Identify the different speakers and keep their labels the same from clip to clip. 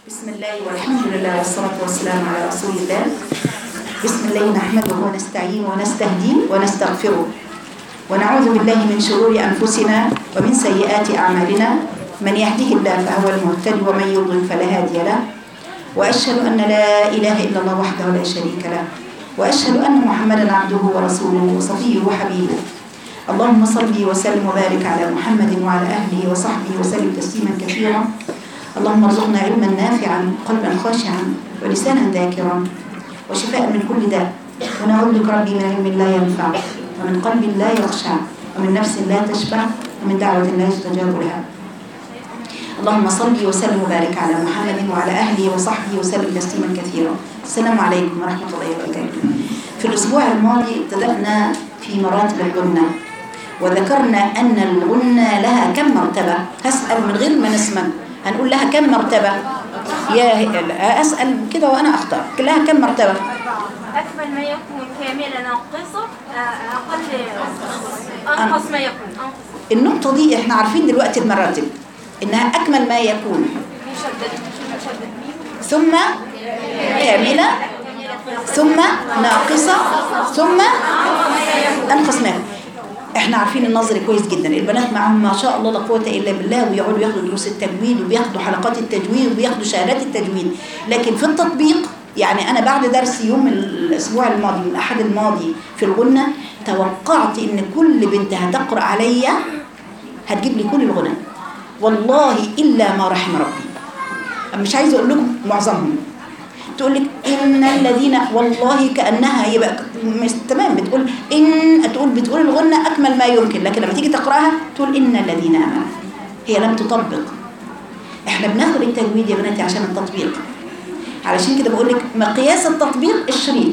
Speaker 1: بسم الله والحمد لله والصلاة والسلام على رسول الله بسم الله نحمده ونستعين ونستهديه ونستغفره ونعوذ بالله من شرور أنفسنا ومن سيئات أعمالنا من يهده الله فهو المهتد ومن يضلل فلا هادي له وأشهد أن لا إله إلا الله وحده لا شريك له وأشهد أن محمدا عبده ورسوله وصفيه وحبيبه اللهم صل وسلم وبارك على محمد وعلى أهله وصحبه وسلم تسليما كثيرا اللهم ارزقنا علما نافعا قلبا خاشعا ولسانا ذاكرا وشفاء من كل داء ونعوذ بك ربي من علم لا ينفع ومن قلب لا يخشع ومن نفس لا تشبع ومن دعوة لا يستجاب لها اللهم صل وسلم وبارك على محمد وعلى أهله وصحبه وسلم تسليما كثيرا السلام عليكم ورحمة الله وبركاته في الأسبوع الماضي ابتدأنا في مراتب الغنة وذكرنا أن الغنة لها كم مرتبة هسأل من غير ما نسمع هنقول لها كم مرتبة يا أسأل كده وأنا أختار لها كم مرتبة
Speaker 2: أكمل ما يكون كاملا ناقصه أقل أنقص ما يكون أنقص
Speaker 1: النقطة دي احنا عارفين دلوقتي المراتب إنها أكمل ما يكون
Speaker 2: مشدد مشدد
Speaker 1: ثم كاملة ثم ناقصة ثم أنقص ما يكون احنا عارفين النظري كويس جدا البنات معاهم ما شاء الله لا قوه الا بالله ويقعدوا ياخدوا دروس التجويد وبياخدوا حلقات التجويد وبياخدوا شهادات التجويد لكن في التطبيق يعني انا بعد درس يوم الاسبوع الماضي الاحد الماضي في الغنى توقعت ان كل بنت هتقرا عليا هتجيب لي كل الغنى والله الا ما رحم ربي أنا مش عايزه اقول لكم معظمهم تقول لك ان الذين والله كانها يبقى مش تمام بتقول ان تقول بتقول الغنه اكمل ما يمكن لكن لما تيجي تقراها تقول ان الذين امنوا هي لم تطبق احنا بناخد التجويد يا بناتي عشان التطبيق علشان كده بقول لك مقياس التطبيق الشريط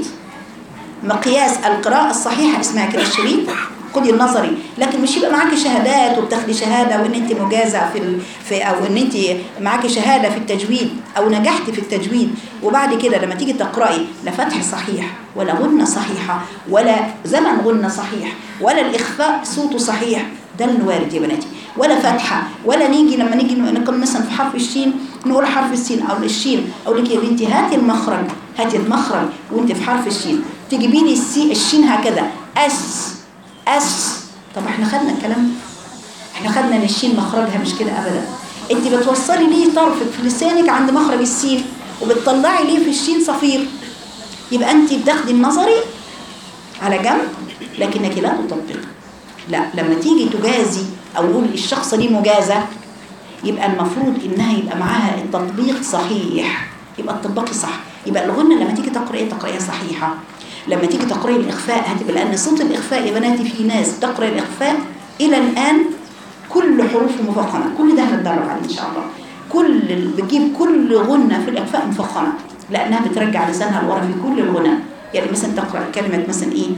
Speaker 1: مقياس القراءة الصحيحة اسمها كده الشريط خدي النظري لكن مش يبقى معاكي شهادات وبتاخدي شهادة وان انت مجازة في, ال... في او ان انت معاكي شهادة في التجويد او نجحتي في التجويد وبعد كده لما تيجي تقرأي لا فتح صحيح ولا غنة صحيحة ولا زمن غنة صحيح ولا الإخفاء صوته صحيح ده اللي وارد يا بناتي ولا فتحة ولا نيجي لما نيجي نقول مثلا في حرف الشين نقول حرف السين أو الشين أقول لك يا بنتي هاتي المخرج هاتي المخرج وانت في حرف الشين تجيبي لي السي الشين هكذا أس أس طب احنا خدنا الكلام احنا خدنا ان الشين مخرجها مش كده ابدا انت بتوصلي ليه طرفك في لسانك عند مخرج السين وبتطلعي ليه في الشين صفير يبقى انت بتاخدي النظري على جنب لكنك لا تطبقي لا لما تيجي تجازي او نقول الشخص دي مجازة يبقى المفروض انها يبقى معاها التطبيق صحيح يبقى تطبقي صح يبقى الغنة لما تيجي تقرأي تقرأيها صحيحة لما تيجي تقرأي الإخفاء هتبقى لأن صوت الإخفاء يا بناتي في ناس تقرأ الإخفاء إلى الآن كل حروفه مفخمة كل ده هنتدرب عليه إن شاء الله كل بتجيب كل غنة في الإخفاء مفخمة لأنها بترجع لسانها لورا في كل الغنى يعني مثلا تقرأ كلمة مثلا إيه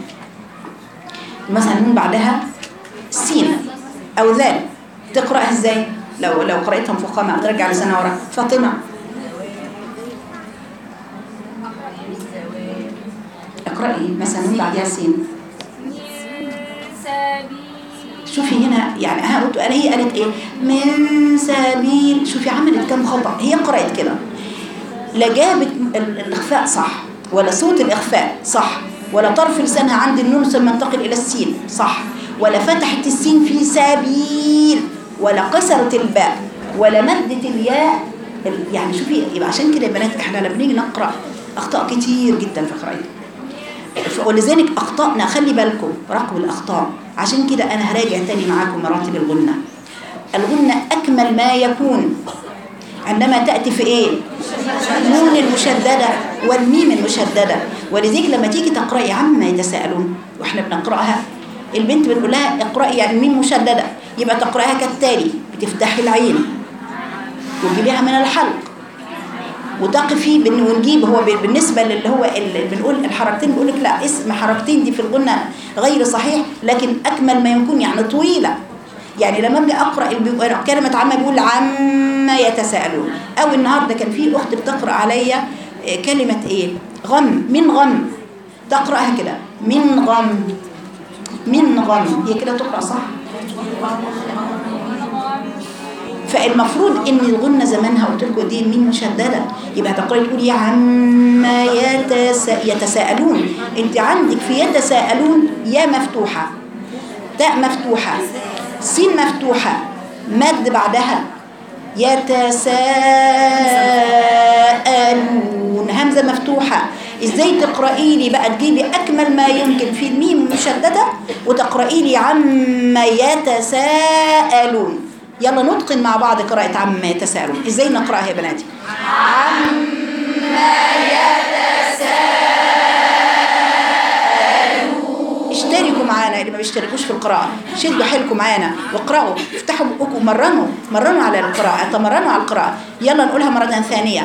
Speaker 1: مثلا من بعدها سين أو ذال تقرأها إزاي لو لو قرأتها مفخمة أو ترجع لسانها ورا فاطمة اقرأي مثلا من بعدها سين شوفي هنا يعني ها قلت انا هي قالت ايه من سبيل شوفي عملت كم خطأ هي قرأت كده لا جابت الاخفاء صح ولا صوت الاخفاء صح ولا طرف لسانها عند النون ثم انتقل الى السين صح ولا فتحت السين في سبيل ولا كسرت الباء ولا مدت الياء يعني شوفي يبقى عشان كده يا بنات احنا لما بنيجي نقرا اخطاء كتير جدا في قراءتنا ولذلك اخطائنا خلي بالكم راقبوا الاخطاء عشان كده انا هراجع تاني معاكم مراتب الغنه الغنه اكمل ما يكون عندما تاتي في ايه النون المشدده والميم المشدده ولذلك لما تيجي تقراي عما يتساءلون واحنا بنقراها البنت بنقول لها اقراي يعني الميم مشدده يبقى تقراها كالتالي بتفتحي العين وتجيبيها من الحلق وتقفي ونجيب هو بالنسبة للي هو اللي بنقول الحركتين بيقول لك لا اسم حركتين دي في الغنة غير صحيح لكن أكمل ما يكون يعني طويلة يعني لما ابدا اقرا كلمه عامه بيقول عما يتساءلون او النهارده كان في اخت بتقرا عليا كلمه ايه غم من غم تقراها كده من غم من غم هي كده تقرا صح فالمفروض ان الغنه زمانها قلت لكم دي ميم مشددة يبقى هتقرأي تقولي عما يتسا يتساءلون انت عندك في يتساءلون يا مفتوحة تاء مفتوحة سين مفتوحة مد بعدها يتساءلون همزة مفتوحة ازاي تقرأي لي بقى تجيبي اكمل ما يمكن في الميم المشددة وتقرأي لي عما يتساءلون يلا نتقن مع بعض قراءة عما يتساءلون ازاي نقرأها يا بناتي اشتركوا معانا اللي ما بيشتركوش في القراءة شدوا حيلكم معانا واقرأوا افتحوا بقكم مرنوا مرنوا على القراءة تمرنوا على القراءة يلا نقولها مرة ثانية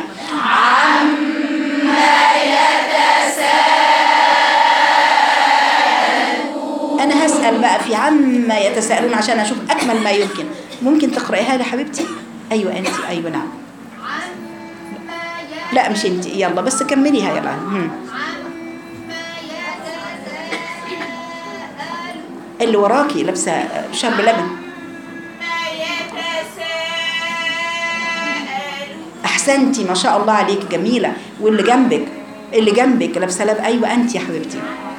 Speaker 1: أنا هسأل بقى في عما يتساءلون عشان أشوف أكمل ما يمكن ممكن تقرأيها لي حبيبتي أيوة أنت أيوة نعم لا مش أنت يلا بس كمليها يلا هم. اللي وراكي لابسة شرب لبن أحسنتي ما شاء الله عليك جميلة واللي جنبك اللي جنبك لابسة لبن أيوة أنت يا حبيبتي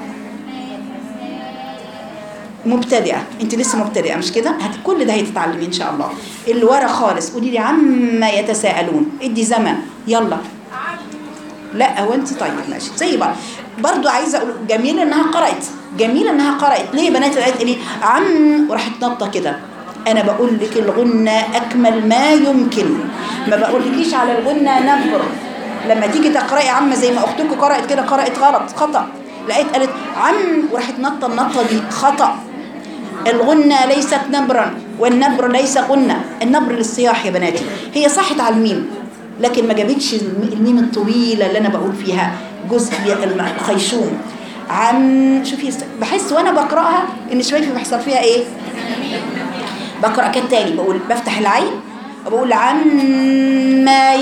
Speaker 1: مبتدئة انت لسه مبتدئة مش كده هت كل ده هتتعلمي ان شاء الله اللي ورا خالص قولي لي عما يتساءلون ادي زمن يلا لا هو انت طيب ماشي زي بعض برضو عايزه اقول جميل انها قرات جميل انها قرات ليه بنات الآيات لي عم وراحت نطه كده انا بقول لك الغنى اكمل ما يمكن ما بقولكيش على الغنى نبر لما تيجي تقراي عم زي ما اختكم قرات كده قرات غلط خطا لقيت قالت عم وراحت نطه النطه دي خطا الغنى ليست نبرا والنبر ليس غنى النبر للصياح يا بناتي هي صحت على الميم لكن ما جابتش الم- الميم الطويلة اللي أنا بقول فيها جزء الم- الخيشوم عم شوفي است- بحس وأنا بقرأها إن شوية بيحصل فيها إيه بقرأ كالتالي بقول بفتح العين وبقول عما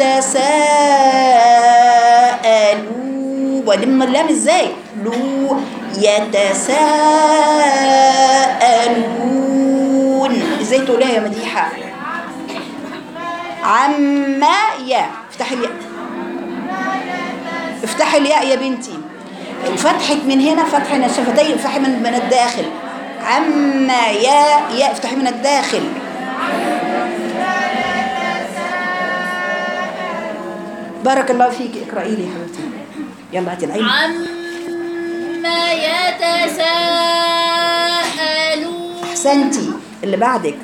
Speaker 1: يتساءلون ولم اللام ازاي لو يتساءلون ازاي تقولها يا مديحة عما يا افتحي الياء افتحي الياء يا بنتي فتحت من هنا فتح من الشفتين افتحي من من الداخل عما يا يا افتحي من الداخل بارك الله فيك اقرأي لي يا حبيبتي يلا هاتي العين
Speaker 3: عما يتساءلون
Speaker 1: احسنتي اللي بعدك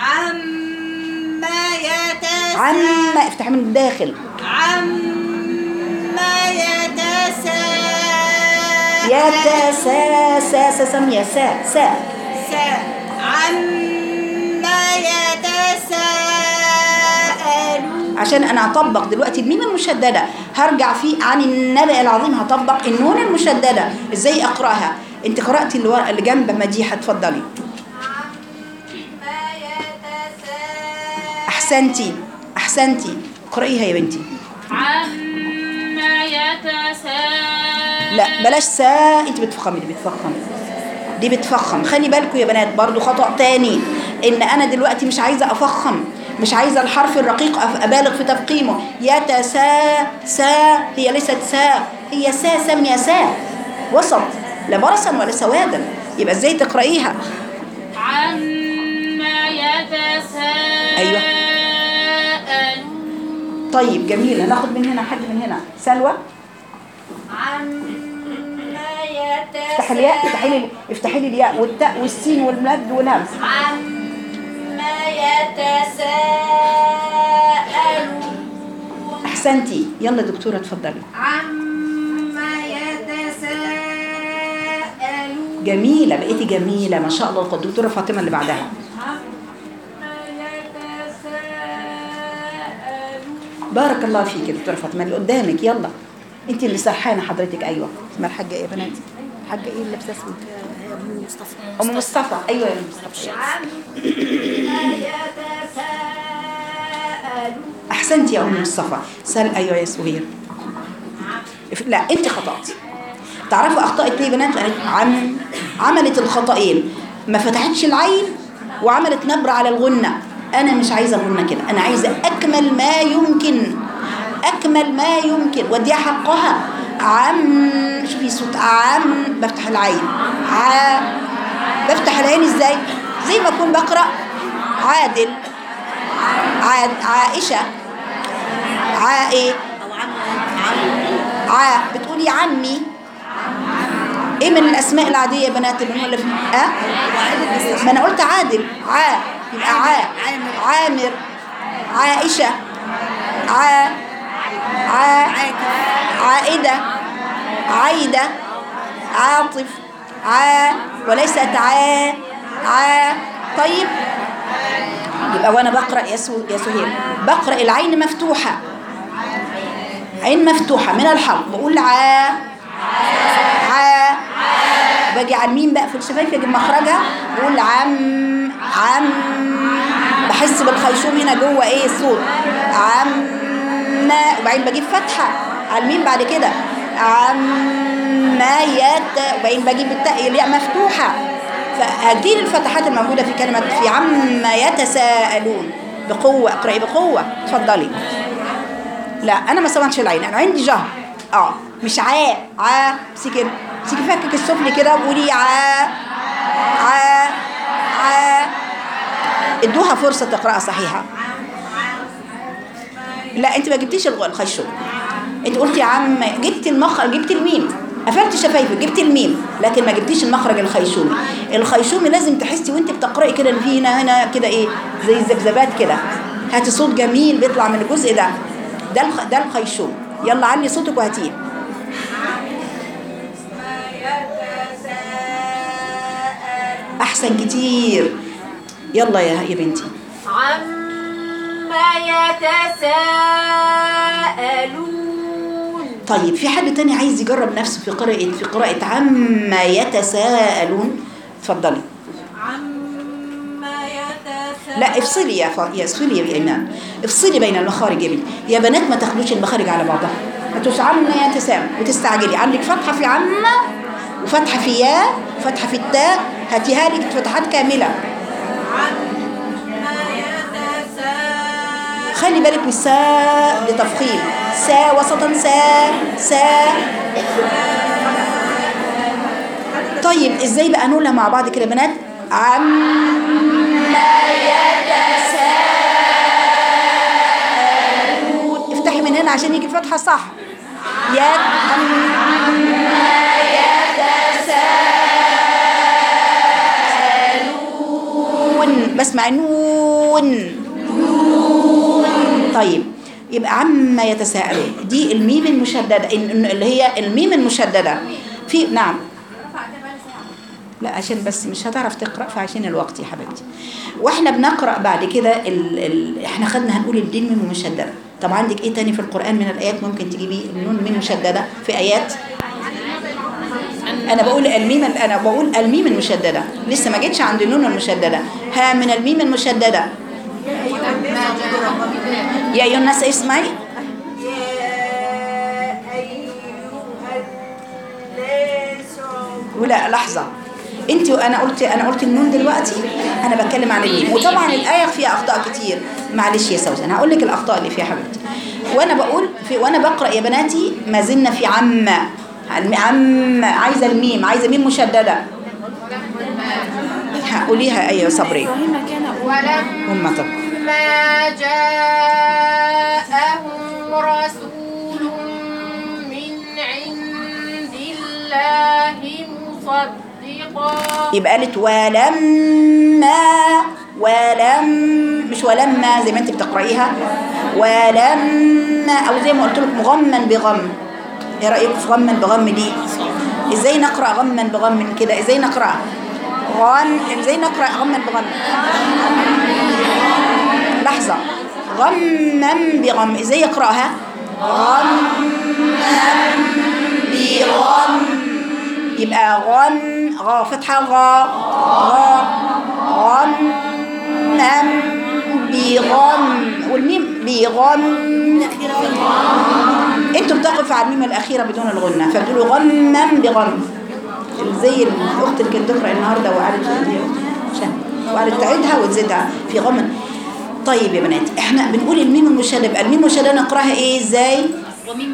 Speaker 3: عما يتساءلون
Speaker 1: عما افتحي من الداخل
Speaker 3: عما يتساءلون
Speaker 1: يا تا سا سا سا سمية سا سا
Speaker 3: عما يتساءلون
Speaker 1: عشان انا هطبق دلوقتي الميم المشدده هرجع فيه عن النبأ العظيم هطبق النون المشدده ازاي اقراها انت قراتي اللي, ورا اللي جنب مديحه اتفضلي
Speaker 3: ما يتساءلون
Speaker 1: احسنتي احسنتي اقرايها يا بنتي
Speaker 2: عما يتساءلون
Speaker 1: لا بلاش سا انت بتفخمي دي بتفخم دي بتفخم خلي بالكم يا بنات برضو خطأ تاني ان انا دلوقتي مش عايزه افخم مش عايزه الحرف الرقيق أف- ابالغ في تفخيمه يتسا سا هي ليست سا هي سا سميه سا وسط لا برصا ولا سوادا يبقى ازاي تقرايها
Speaker 2: عما يتساءلون
Speaker 1: أيوة. طيب جميل هناخد من هنا حد من هنا سلوى
Speaker 3: عما
Speaker 1: افتحي الياء افتحي لي افتحي لي الياء والتاء والسين والمد والهمز
Speaker 3: عما يتساءلون
Speaker 1: احسنتي يلا دكتوره اتفضلي
Speaker 3: عما يتساءلون
Speaker 1: جميلة بقيتي جميلة ما شاء الله الدكتورة فاطمة اللي بعدها
Speaker 3: عما يتساءلون
Speaker 1: بارك الله فيك يا دكتورة فاطمة اللي قدامك يلا انت اللي سرحانة حضرتك ايوه اسمها الحاجة ايه يا بناتي الحاجة ايه اللي لابسة اسود
Speaker 4: أم مصطفى
Speaker 1: ام مصطفى ايوه يا ام مصطفى
Speaker 3: عما يتساءلون
Speaker 1: احسنتي يا ام مصطفى سال ايوه يا سهير لا انت خطأتي تعرفوا اخطأت ليه يا بنات قالت عم عملت الخطأين ما فتحتش العين وعملت نبر على الغنة انا مش عايزه غنى كده انا عايزه اكمل ما يمكن اكمل ما يمكن واديها حقها عم شوفي صوت عم بفتح العين ع بفتح العين ازاي زي ما اكون بقرا عادل عاد عائشه ع ايه ع بتقولي عمي ايه من الاسماء العاديه يا بنات اللي هم اللي في اه ما انا قلت عادل ع يبقى ع عامر عائشه ع ع عائده عايده عاطف ع وليست ع ع طيب يبقى وانا بقرا يا سو يا سهيل بقرا العين مفتوحه عين مفتوحه من الحلق بقول ع ع باجي على الميم بقى في الشفايف اجيب مخرجها بقول عم عم بحس بالخيشوم هنا جوه ايه الصوت عم وبعدين بجيب فتحه على الميم بعد كده عم يت وبعدين بجيب التاء اللي هي مفتوحه فهذه الفتحات الموجوده في كلمه في عم يتساءلون بقوه اقراي بقوه اتفضلي لا انا ما سمعتش العين انا عندي جهر اه مش عا عا امسكي امسكي فكك السفلي كده وقولي عا عا عا ادوها فرصه تقراها صحيحه لا انت ما جبتيش الغ- الخيشوم انت قلتي يا عم جبت المخرج جبت الميم قفلت شفايفك جبت الميم لكن ما جبتيش المخرج الخيشومي الخيشومي لازم تحسي وانت بتقراي كده ان في هنا هنا كده ايه زي الذبذبات كده هاتي صوت جميل بيطلع من الجزء ده ده الخ... ده الخيشوم يلا علي صوتك وهاتيه احسن كتير يلا يا يا بنتي
Speaker 2: عما يتساءلون
Speaker 1: طيب في حد تاني عايز يجرب نفسه في قراءة في قراءة عما يتساءلون اتفضلي
Speaker 3: عما يتساءلون
Speaker 1: لا افصلي يا ف... يا افصلي يا ايمان افصلي بين المخارج يا بنتي يا بنات ما تاخدوش المخارج على بعضها ما تقولش عما يتساءل وتستعجلي عندك فتحة في عما وفتحة في يا وفتحة في التاء هاتيها لك فتحات كاملة
Speaker 3: عما يتساءلون
Speaker 1: خلي بالك من الساء لتفخيم سا وسطا سا سا طيب ازاي بقى نقولها مع بعض كده يا بنات عما يتساءلون افتحي من هنا عشان يجي الفتحة صح يا عما يتساءلون بسمع نون طيب يبقى عما يتساءلون دي الميم المشددة إن- إن- اللي هي الميم المشددة في نعم لا عشان بس مش هتعرف تقرأ فعشان الوقت يا حبيبتي واحنا بنقرأ بعد كده ال... ال... احنا خدنا هنقول الدين ميم مشددة طب عندك ايه تاني في القرآن من الآيات ممكن تجيبي النون ميم مشددة في آيات انا بقول الميم انا بقول الميم المشددة لسه ما جيتش عند النون المشددة ها من الميم المشددة يا ايها الناس اسمعي
Speaker 3: يا أيها الناس
Speaker 1: ولا لحظة انت وانا قلت انا قلت النون دلوقتي انا بتكلم عن الميم وطبعا الايه فيها اخطاء كتير معلش يا سوسن هقول لك الاخطاء اللي فيها حبيبتي وانا بقول في وانا بقرا يا بناتي ما زلنا في عم عم عايزه الميم عايزه ميم مشدده قوليها ايوه صبري هم طب
Speaker 2: ولما جاءهم رسول من عند الله مصدقا
Speaker 1: يبقى قالت ولما ولم مش ولما زي ما انت بتقرايها ولما او زي ما قلت لك مغمن بغم ايه رايك في غما بغم دي ازاي نقرا غما بغم كده ازاي نقرا غم ازاي نقرا غما بغم لحظه غما بغم ازاي يقراها غما بغم يبقى غن غا فتحة غا غا غنم بغم والميم بغم انتوا بتقفوا على الميم الأخيرة بدون الغنة فبتقولوا غمم بغم زي الأخت اللي كانت تقرأ النهاردة وقعدت عشان وقعدت تعيدها وتزيدها في غم طيب يا بنات احنا بنقول الميم المشدده يبقى الميم المشدده نقراها ايه ازاي
Speaker 4: ومما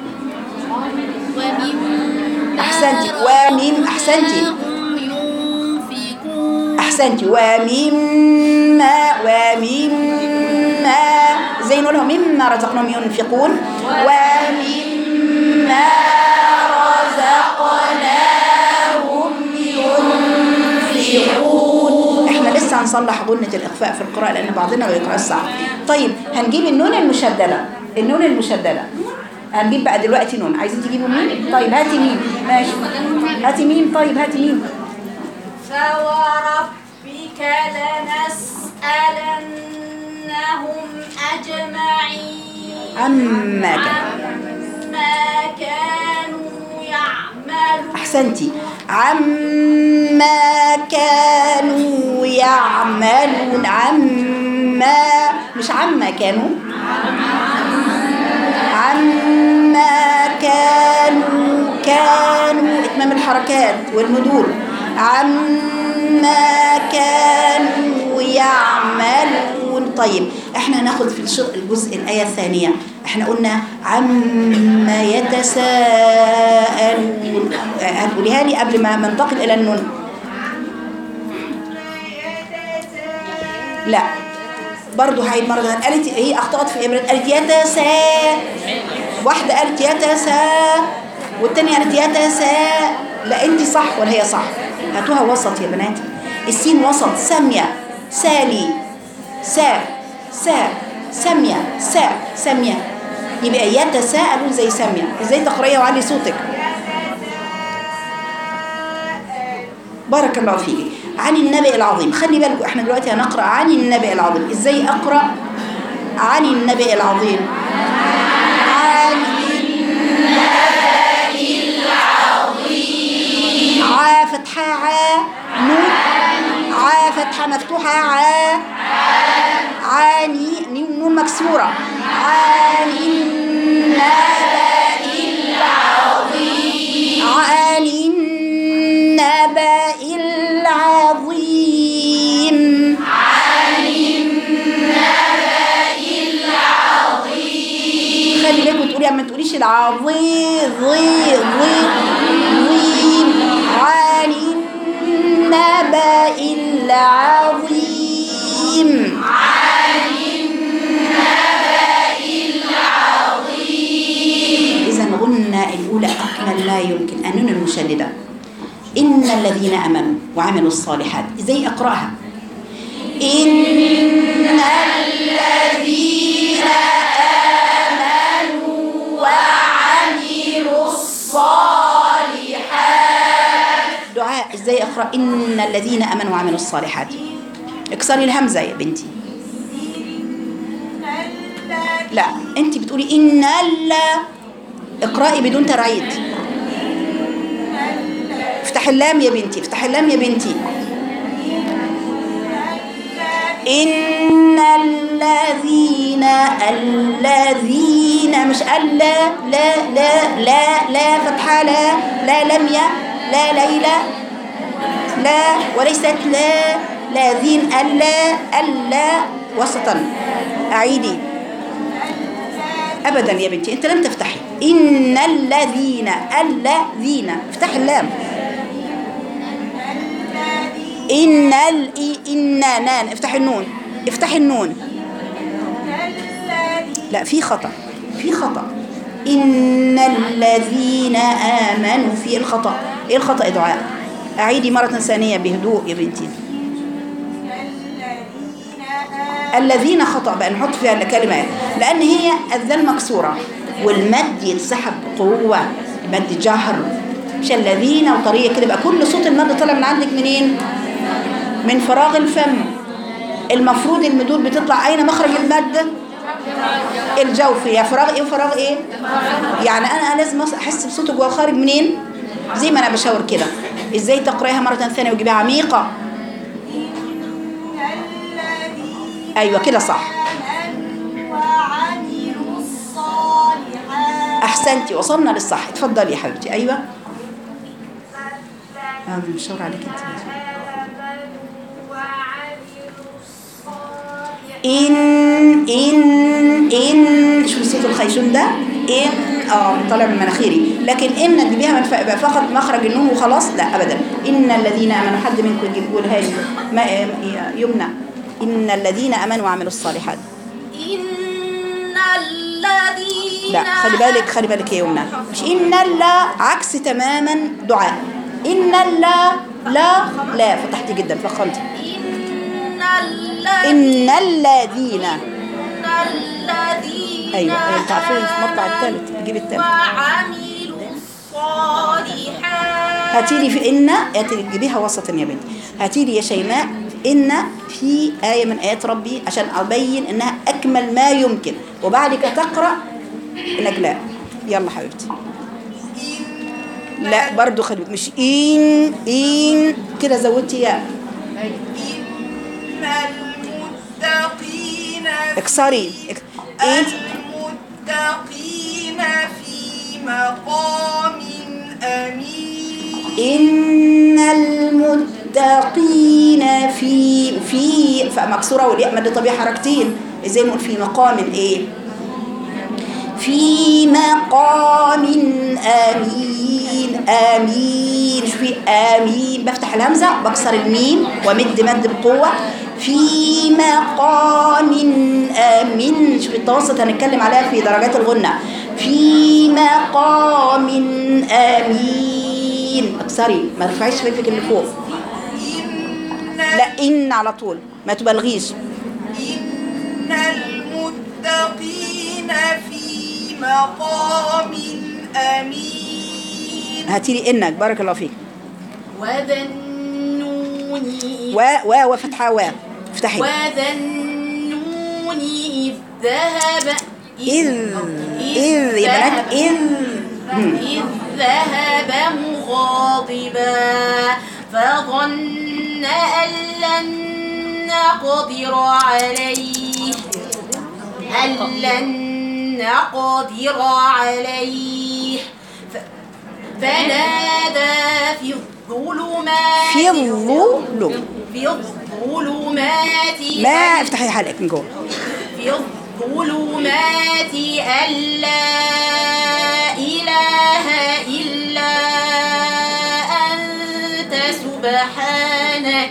Speaker 4: ومما
Speaker 1: أحسنتي. وميم- أحسنتي.
Speaker 4: رزقناهم ينفقون
Speaker 1: احسنتي ومما ومما زي نقولها مما رزقناهم ينفقون ومما رزقناهم ينفقون احنا لسه هنصلح غنة الإخفاء في القراءة لأن بعضنا ما بيقرأش صح طيب هنجيب النون المشددة النون المشددة هنجيب بقى دلوقتي نون عايزين تجيبوا مين؟ طيب هاتي مين ماشي هاتي مين طيب هاتي مين
Speaker 3: فوربك لنسألنهم أجمعين
Speaker 1: عما كان
Speaker 3: عما كانوا يعملون
Speaker 1: أحسنتي عما كانوا يعملون عما مش عما كانوا عما كانوا كانوا إتمام الحركات والمدود عما كانوا يعملون طيب احنا هناخد في الشق الجزء الآية الثانية احنا قلنا عما يتساءلون آه، هتقوليها لي قبل ما ما ننتقل إلى النون لا برضو هاي مرة قالت هي أخطأت في إبرة قالت يتسا واحدة قالت يتسا والتانية قالت يتسا لا أنت صح ولا هي صح هاتوها وسط يا بنات السين وسط سامية سالي سا سا سامية سا سامية يبقى يتساءلون زي سامية ازاي تقرأيها وعلي صوتك بارك الله فيك عن النبأ العظيم خلي بالكم احنا دلوقتي هنقرأ عن النبأ العظيم ازاي اقرأ عن النبأ العظيم عن النبأ العظيم ع فتحة ع نون ع فتحة مفتوحة ع عاني نون نون مكسورة عن النبأ العظيم عن النبأ العظيم عن النبأ العظيم خلي بالك تقولي اما تقوليش العظيم ضي ضي ضيم عن النبأ العظيم إذا غنى الأولى أكمل ما يمكن النون المشددة إن الذين آمنوا وعملوا الصالحات إزاي أقرأها إن الذين آمنوا وعملوا الصالحات دعاء إزاي أقرأ إن الذين آمنوا وعملوا الصالحات اكسري الهمزة يا بنتي لا انت بتقولي ان لا اقرأي بدون ترعيد افتح اللام يا بنتي افتح اللام يا بنتي إن الذين الذين مش ألا لا لا لا لا فتحة لا لا لم يا لا ليلى لا وليست لا لا ذين ألا ألا وسطا أعيدي ابدا يا بنتي انت لم تفتحي ان الذين الذين افتحي اللام ان ال ان نان افتحي النون افتحي النون لا في خطا في خطا ان الذين امنوا في الخطا ايه الخطا يا دعاء اعيدي مره ثانيه بهدوء يا بنتي الذين خطأ بقى نحط فيها الكلمات لأن هي الذال مكسورة والمد يتسحب بقوة المد جهر مش الذين وطريقة كده بقى كل صوت المد طالع من عندك منين؟ من فراغ الفم المفروض المدود بتطلع أين مخرج المد؟ الجوف يا فراغ ايه وفراغ ايه؟ يعني أنا لازم أص- أحس بصوته جوه خارج منين؟ زي ما أنا بشاور كده إزاي تقرأيها مرة ثانية وتجيبيها عميقة أيوة كده صح
Speaker 3: وعملوا الصالحات
Speaker 1: احسنتي وصلنا للصح اتفضلي يا حبيبتي ايوه اه مشاور عليك انت
Speaker 3: آمنوا وعملوا الصالحات
Speaker 1: إن إن إن شو صوت الخيشوم ده إن اه طالع من مناخيري لكن إن دي بيها منف- يبقى فقط مخرج النون وخلاص لا أبدا إن الذين آمنوا حد منكم يجيب يقولها لي ما يمنع إن الذين آمنوا وعملوا الصالحات
Speaker 3: إن الذين
Speaker 1: لا خلي بالك خلي بالك يا يمنى مش إن لا عكس تماما دعاء إن لا لا لا فتحتي جدا فخمتي
Speaker 3: إن الذين
Speaker 1: إن الذين
Speaker 3: إن الذين
Speaker 1: أيوة أيوة أنت عارفين في المطلع الثالث تجيب الثالث
Speaker 3: وعملوا الصالحات
Speaker 1: هاتي لي في إن هاتي لي جيبيها وسطا يا بنتي هاتي لي يا شيماء إن في آية من آيات ربي عشان أبين إنها أكمل ما يمكن وبعد كده تقرأ إنك لا يلا حبيبتي لا برضو خلي مش إن إن كده زودتي يا
Speaker 3: إن المتقين
Speaker 1: اكسري اك- إن
Speaker 3: المتقين في مقام أمين
Speaker 1: إن المتقين في في فمكسورة والياء مد طبيعي حركتين ازاي نقول في مقام ايه في مقام آمين آمين شو في آمين بفتح الهمزة بكسر الميم ومد مد بقوة في مقام آمين شوفي التوسط هنتكلم عليها في درجات الغنة في مقام آمين اكسري ما ترفعيش شفايفك اللي فوق لا إن على طول ما تبالغيش
Speaker 3: إن المتقين في مقام أمين
Speaker 1: هاتي لي إنك بارك الله فيك
Speaker 4: وذا النون إذ-
Speaker 1: و و وفتحة و افتحي
Speaker 4: وذا النون إذ ذهب
Speaker 1: إذ إذ يا بنات إذ مم.
Speaker 4: إذ ذهب مغاضبا فظن أن لن نقدر عليه أن لن نقدر عليه ف- فنادى في الظلمات
Speaker 1: في الظلم
Speaker 4: في الظلمات
Speaker 1: ما
Speaker 4: أن-
Speaker 1: افتحي حلقك من جوه
Speaker 4: في الظلمات أن لا إله إلا أنت سبحانك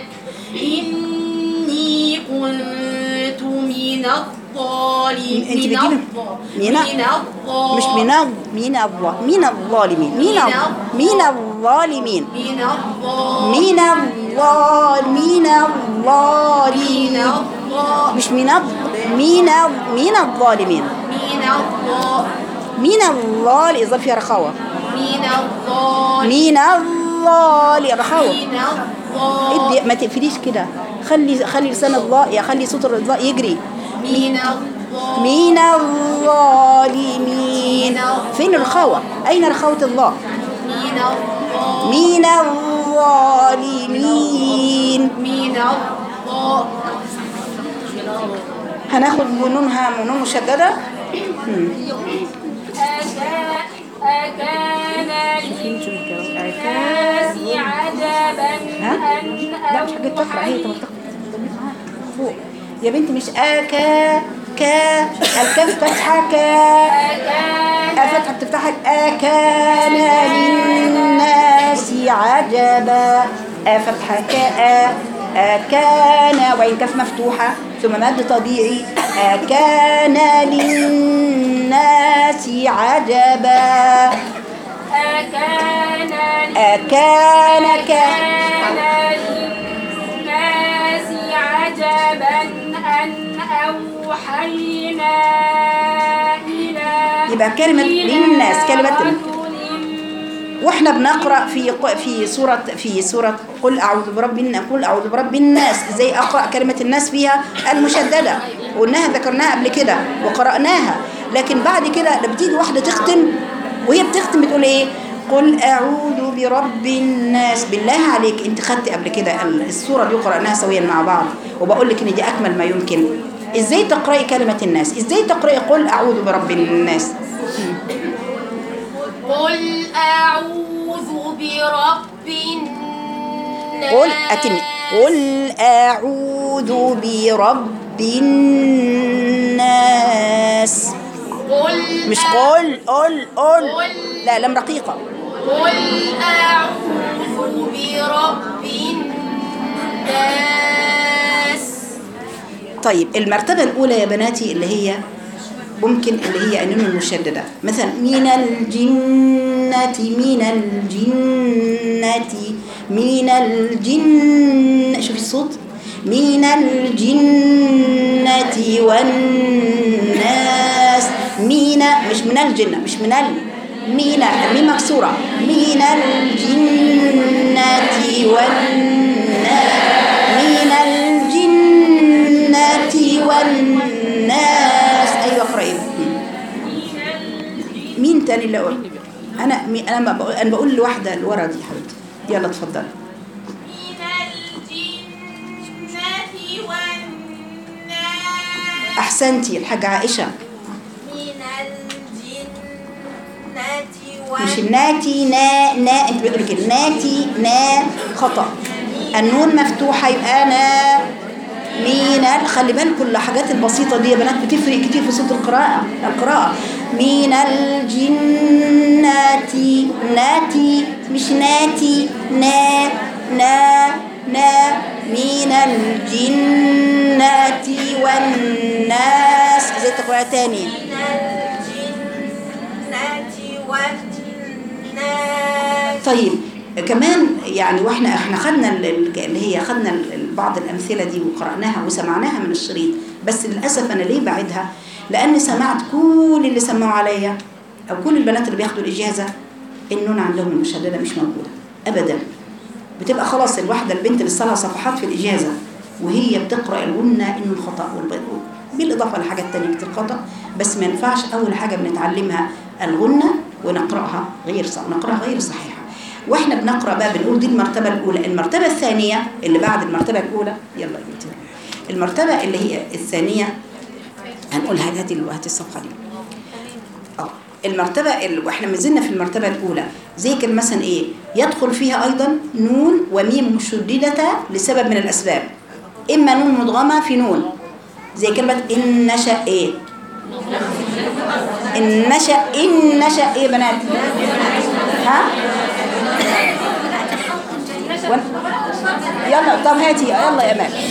Speaker 4: إني كنت من الظالمين
Speaker 1: انت بتجيبي
Speaker 4: الظ-
Speaker 1: من-
Speaker 4: من الظ-
Speaker 1: مش من الظ- من الظ- من الظالمين من الظ- من الظالمين
Speaker 4: من الظ-
Speaker 1: من الظال من الظالمين
Speaker 4: من الظ-
Speaker 1: مش من الظ- من الظ- من الظالمين
Speaker 4: من الظ-
Speaker 1: من الظال إضافة فيها رخاوة
Speaker 4: من الظالمين
Speaker 1: من الظال رخاوة
Speaker 4: من الظالمين
Speaker 1: ادي ما تقفليش كده خلي خلي لسان الظاء يا خلي صوت الظاء يجري
Speaker 4: من الظالمين
Speaker 1: من الظالمين فين الرخاوة أين رخاوة الظاء
Speaker 4: من الظالمين
Speaker 1: من الظالمين
Speaker 4: من الظالمين
Speaker 1: هناخد نونها نون مشددة مم.
Speaker 2: أكان للناس عجبا
Speaker 1: ها؟
Speaker 2: أن
Speaker 1: لا مش حاجة تقرأ هي طب تقرأ فوق يا بنتي مش آكا كا الكاف فتحة كا
Speaker 2: أكان
Speaker 1: فتحة بتفتحها أكان للناس عجبا فتحة كاء أكان وإن كاف مفتوحة ثم مد طبيعي أكان للناس عجبا
Speaker 2: أكان
Speaker 1: أكان كا
Speaker 2: كان للناس عجبا أن أوحينا إلى
Speaker 1: يبقى كلمة
Speaker 2: إلى
Speaker 1: للناس كلمة
Speaker 2: رجل
Speaker 1: واحنا بنقرا في في سوره في سوره قل اعوذ برب الناس قل اعوذ برب الناس ازاي اقرا كلمه الناس فيها المشدده قلناها ذكرناها قبل كده وقراناها لكن بعد كده لما بتيجي واحده تختم وهي بتختم بتقول ايه قل اعوذ برب الناس بالله عليك انت خدت قبل كده ال- السوره دي قراناها سويا مع بعض وبقول لك ان دي اكمل ما يمكن ازاي تقراي كلمه الناس ازاي تقراي قل اعوذ برب الناس
Speaker 4: قل أعوذ برب الناس
Speaker 1: قل أتمي قل أعوذ برب الناس
Speaker 4: قل
Speaker 1: مش قل قل قل لا لم رقيقة
Speaker 4: قل أعوذ برب الناس
Speaker 1: طيب المرتبة الأولى يا بناتي اللي هي ممكن اللي هي النون المشددة مثلا من الجنة من الجنة من الجن شوفي الصوت من الجنة والناس من مش من الجنة مش من ال من الميم مكسورة من الجنة والناس من الجنة والناس أيوة اقرأي مين تاني اللي أقول أنا مي- أنا ما بقول أنا بقول الواحدة اللي ورا دي حبيبتي يلا اتفضلي
Speaker 2: من الجنة والناس
Speaker 1: أحسنتي الحاجة عائشة
Speaker 2: من الجنة
Speaker 1: مش الناتي نا نا انت بتقولي كده ناتي نا خطأ النون مفتوحة يبقى نا مين خلي بالكم الحاجات البسيطة دي يا بنات بتفرق كتير في صوت القراءة القراءة من الجنة ناتي مش ناتي نا نا نا من الجنة والناس زي تقرأ تاني
Speaker 2: من الجنة والناس
Speaker 1: طيب كمان يعني واحنا احنا خدنا ال- ال- اللي هي خدنا ال- ال- بعض الامثله دي وقراناها وسمعناها من الشريط بس للاسف انا ليه بعدها لان سمعت كل اللي سمعوا عليا او كل البنات اللي بياخدوا الاجازه النون عندهم المشدده مش موجوده ابدا بتبقى خلاص الواحده البنت اللي لسه لها صفحات في الاجازه وهي بتقرا الغنه انه الخطا والب- بالاضافه لحاجات تانية كتير خطا بس ما ينفعش اول حاجه بنتعلمها الغنه ونقراها غير صح نقراها غير صحيحه واحنا بنقرا بقى بنقول دي المرتبه الاولى المرتبه الثانيه اللي بعد المرتبه الاولى يلا يا بنتي المرتبه اللي هي الثانيه هنقولها هاتي هاتي الصفحه دي اه المرتبة ال... واحنا ما زلنا في المرتبة الأولى زي كان مثلا إيه يدخل فيها أيضا نون وميم مشددة لسبب من الأسباب إما نون مدغمة في نون زي كلمة إن نشأ إيه إن نشأ إن نشأ إيه يا بنات ها ون- يلا طب هاتي يلا يا مان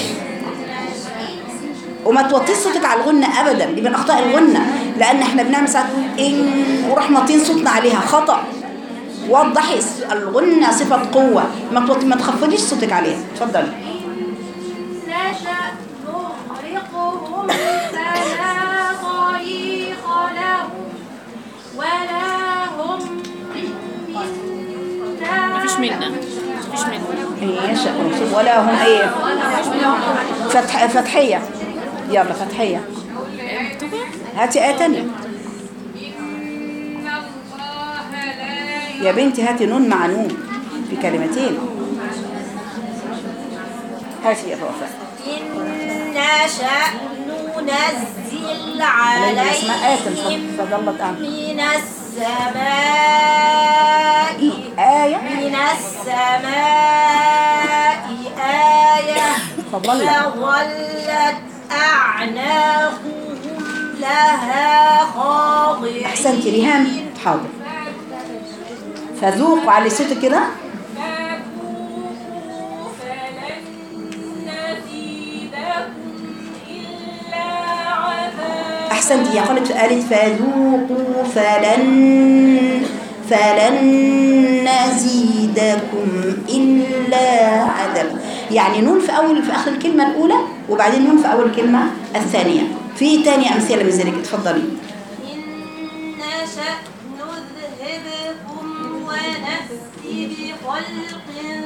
Speaker 1: وما توطيش صوتك على الغنة أبدا دي من أخطاء الغنة لأن احنا بنعمل ساعات إن وراح ناطين صوتنا عليها خطأ وضحي الس- الغنة صفة قوة ما توطي ما تخفضيش صوتك عليها اتفضلي
Speaker 2: نشأ نغرقهم فلا طريق لهم ولا هم منا
Speaker 4: مفيش منا مفيش منا
Speaker 1: إيه يشاء رسول ولا هم ايه فتح فتحية يلا فتحية هاتي آية تانية يا بنتي هاتي نون مع نون في كلمتين هاتي يا وفاء
Speaker 2: إن نشأ ننزل
Speaker 1: عليها اسماء آية
Speaker 2: عليهم
Speaker 1: فظلت أعمى
Speaker 2: من السماء
Speaker 1: آية
Speaker 2: من السماء آية
Speaker 1: فظلت
Speaker 2: فظلت أعناقهم لها خاضعين
Speaker 1: أحسنتي ريهام حاضر فذوقوا على صوتك كده
Speaker 2: فذوقوا فلن نزيدكم إلا عذابا
Speaker 1: أحسنتي يا قالت قالت فذوقوا فلن فلن نزيدكم إلا عذاب يعني نون في أول في آخر الكلمة الأولى وبعدين نون في أول الكلمة الثانية في تاني أمثلة من ذلك اتفضلي
Speaker 2: إن نشأ نذهبكم ونأتي بخلق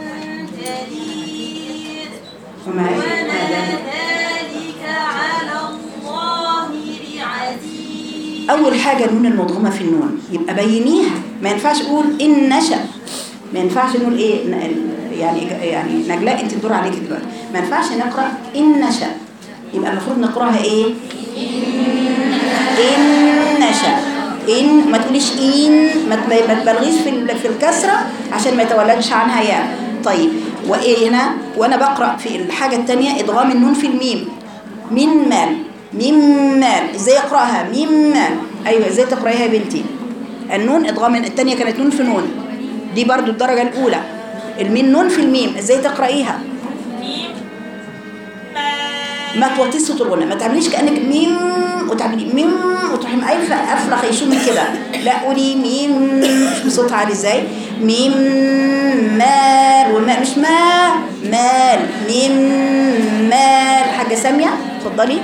Speaker 2: جديد
Speaker 1: وما
Speaker 2: وما
Speaker 1: ما ذلك
Speaker 2: ذلك على الله بعزيز
Speaker 1: أول حاجة النون المضغمة في النون يبقى بينيها ما ينفعش أقول إن نشأ ما ينفعش نقول إيه ن- يعني يعني نجلاء أنت الدور عليك دلوقتي ما ينفعش نقرأ إن نشأ يبقى المفروض نقراها إيه إن نشأ إن ما تقوليش إن ما تب- ما تبالغيش في ال- في الكسرة عشان ما يتولدش عنها ياء طيب وإيه هنا وأنا بقرأ في الحاجة التانية إدغام النون في الميم من مال من مال ازاي اقراها من مال ايوه ازاي تقرايها يا بنتي النون ادغام الثانيه كانت نون في نون دي برضو الدرجه الاولى الميم نون في الميم ازاي تقرايها ما توطيش صوت الغنى ما تعمليش كانك ميم وتعملي ميم وتروحي مقايفه قافله خيشومي كده لا قولي ميم مش بصوت عالي ازاي ميم مال وما مش ما مال ميم مال حاجه ساميه اتفضلي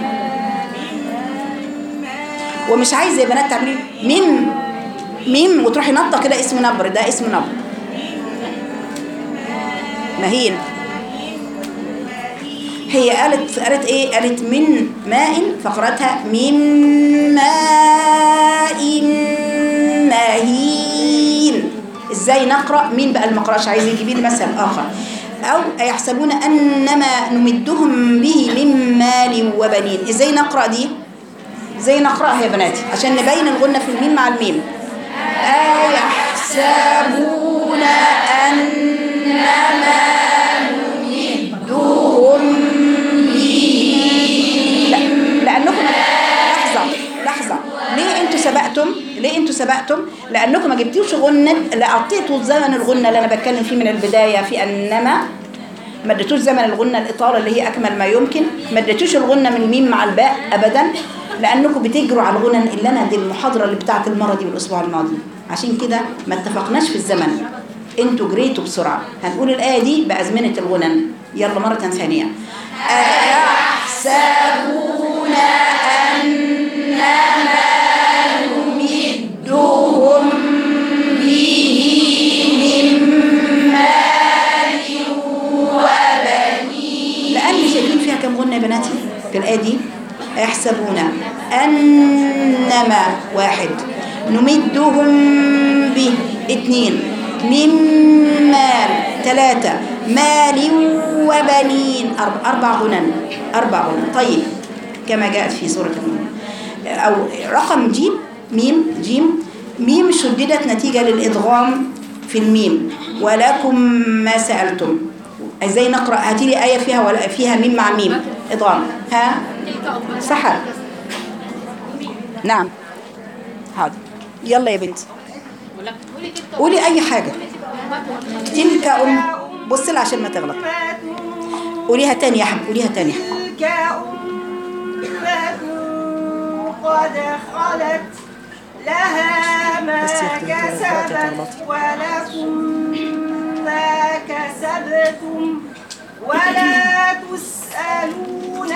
Speaker 1: ومش عايزه يا بنات تعملي ميم ميم وتروحي نطه كده اسم نبر ده اسم نبر مهين هي قالت قالت ايه قالت من ماء فقرتها من ماء مهين ازاي نقرا مين بقى المقراش عايز يجيبي لي مثل اخر او يحسبون انما نمدهم به من مال وبنين ازاي نقرا دي ازاي نقراها يا بناتي عشان نبين الغنه في الميم مع الميم أيحسبون أنما نمدهم لا لأنكم لحظة لحظة ليه انتوا سبقتم ليه انتوا سبقتم لأنكم ما جبتوش غنة لا أعطيتوا زمن الغنة اللي أنا بتكلم فيه من البداية في أنما ما اديتوش زمن الغنة الإطالة اللي هي أكمل ما يمكن ما اديتوش الغنة من الميم مع الباء أبدا لأنكم بتجروا على الغنن اللي أنا دي المحاضرة اللي بتاعت المرة دي والأسبوع الماضي عشان كده ما اتفقناش في الزمن انتوا جريتوا بسرعة هنقول الآية دي بأزمنة الغنن يلا مرة ثانية أيحسبون أنما نمدهم به من مال وبنين لأن شايفين فيها كم غنة يا بناتي في الآية دي يحسبون أنما واحد نمدهم به اثنين من مال ثلاثة مال وبنين أربع, أربع غنن أربع غنن طيب كما جاءت في سورة المؤمن أو رقم جيم ميم جيم ميم شددت نتيجة للإدغام في الميم ولكم ما سألتم ازاي نقرأ هاتي لي آية فيها ولا فيها ميم مع ميم إدغام ها سحر نعم حاضر يلا يا بنتي قولي أي حاجة تلك أم بص لها عشان ما تغلط قوليها تاني يا حبيبي قوليها تاني
Speaker 3: تلك أمة قد خلت لها ما
Speaker 1: بس يا أختي، أنت
Speaker 3: كسبت
Speaker 1: غلطتي.
Speaker 3: ولكم ما كسبتم ولا تسألون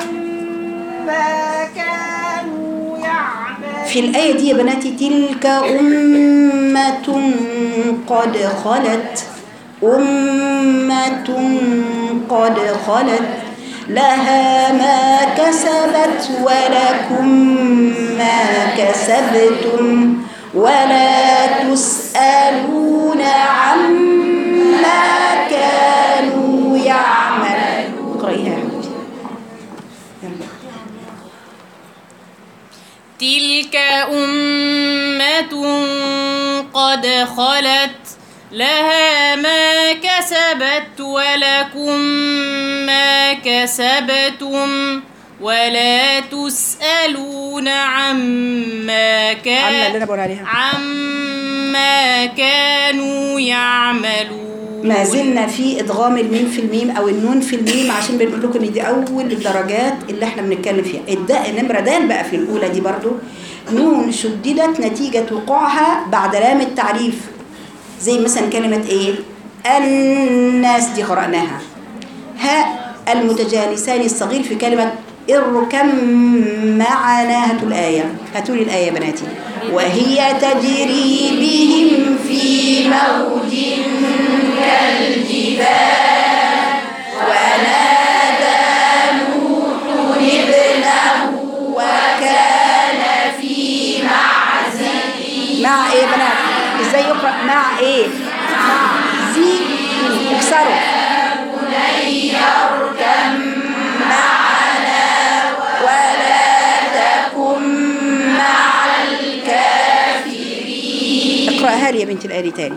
Speaker 3: عما كانوا يعملون
Speaker 1: في الآية دي يا بناتي تلك أمة قد خلت أمة قد خلت لها ما كسبت ولكم ما كسبتم ولا تسألون عما كانوا يعملون اقرأيها يا حبيبتي يلا.
Speaker 4: تلك أمة قد خلت لها ما كسبت ولكم ما كسبتم ولا تسألون عما
Speaker 1: عما
Speaker 4: كان
Speaker 1: اللي أنا بقول عليها
Speaker 4: عما كانوا يعملون
Speaker 1: ما زلنا في ادغام الميم في الميم او النون في الميم عشان بنقول لكم ان دي اول الدرجات اللي احنا بنتكلم فيها الداء النمره دال بقى في الاولى دي برضو نون شددت نتيجه وقوعها بعد لام التعريف زي مثلا كلمه ايه الناس دي قراناها هاء المتجانسان الصغير في كلمه اركم معنا هاتوا الآية هاتوا لي الآية يا بناتي وهي تجري بهم في موج مع ايه يا بنات ازاي يقرا مع ايه مع زي اكسروا ولا تكن مع الكافرين اقراها لي يا بنت الآية تاني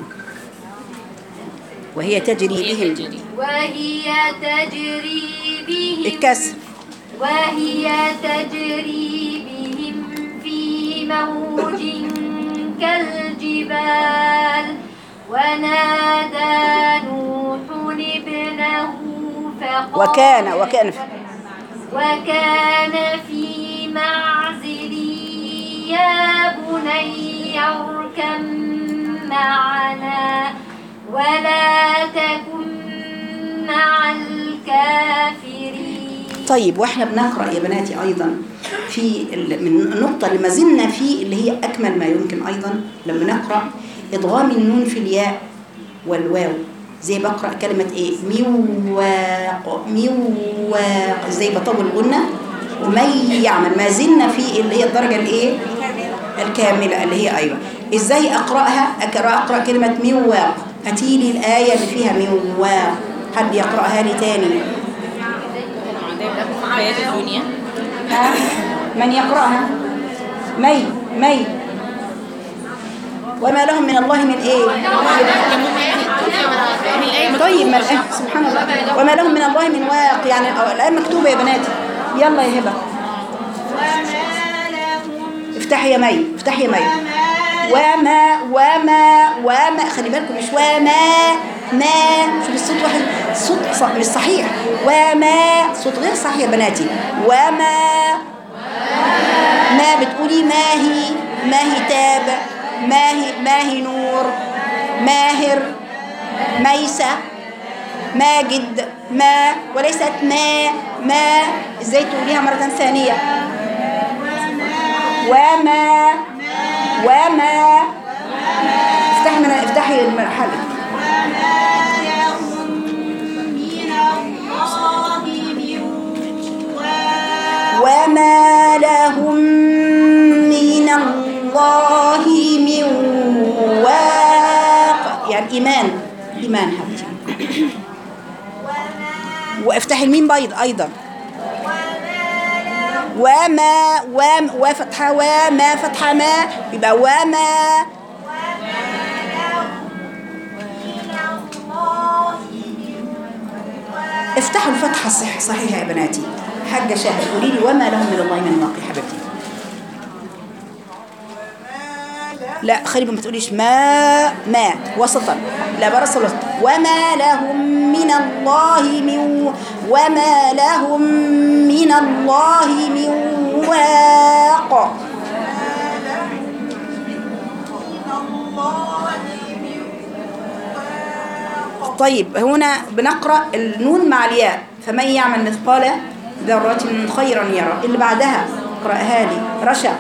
Speaker 1: وهي تجري بهم
Speaker 2: وهي تجري بهم
Speaker 1: الكسر
Speaker 5: وهي تجري بهم في موج كالجبال ونادى نوح ابنه فقال
Speaker 1: وكان وكان في
Speaker 5: وكان في معزل يا بني اركم معنا ولا تكن مع الكافرين
Speaker 1: طيب واحنا بنقرا يا بناتي ايضا في ال- من النقطه اللي ما زلنا فيه اللي هي اكمل ما يمكن ايضا لما نقرا ادغام النون في الياء والواو زي بقرا كلمه ايه ميواق ميواق زي بطول الغنه ومن يعمل ما زلنا في اللي هي الدرجه الايه الكامله اللي هي ايوه ازاي اقراها اقرا اقرا كلمه ميواق هاتي لي الايه اللي فيها ميواق حد يقراها لي تاني
Speaker 4: حياة الدنيا
Speaker 1: ها؟ من يقرأها مي مي وما لهم من الله من ايه طيب ما الآية سبحان الله وما لهم من الله من واق يعني الآية مكتوبة يا بناتي يلا يا هبة افتحي يا مي افتحي يا مي وما وما وما خلي بالكم مش وما ما شوف الصوت واحد الصوت ص- مش صحيح وما صوت غير صحيح يا بناتي وما ما بتقولي ما هي ما هي تاب ما هي ما هي نور ماهر ميسة ماجد ما وليست ما ما ازاي تقوليها مرة ثانية وما وما افتحي من افتحي المرحلة وما لهم من الله من واق يعني إيمان إيمان حبيبتي وافتحي الميم بيض أيضا وما وم وفتحة وما فتحة ما يبقى وما افتحوا الفتحة الصح صحيحة يا بناتي حاجة شاهد قولي لي وما لهم من الله من واقي حبيبتي لا خلي ما تقوليش ما ما وسطا لا برس الوسط وما لهم من الله من وما لهم من الله من واق طيب هنا بنقرأ النون مع الياء فمن يعمل مثقال ذرة خيرا يرى اللي بعدها اقرأها لي رشا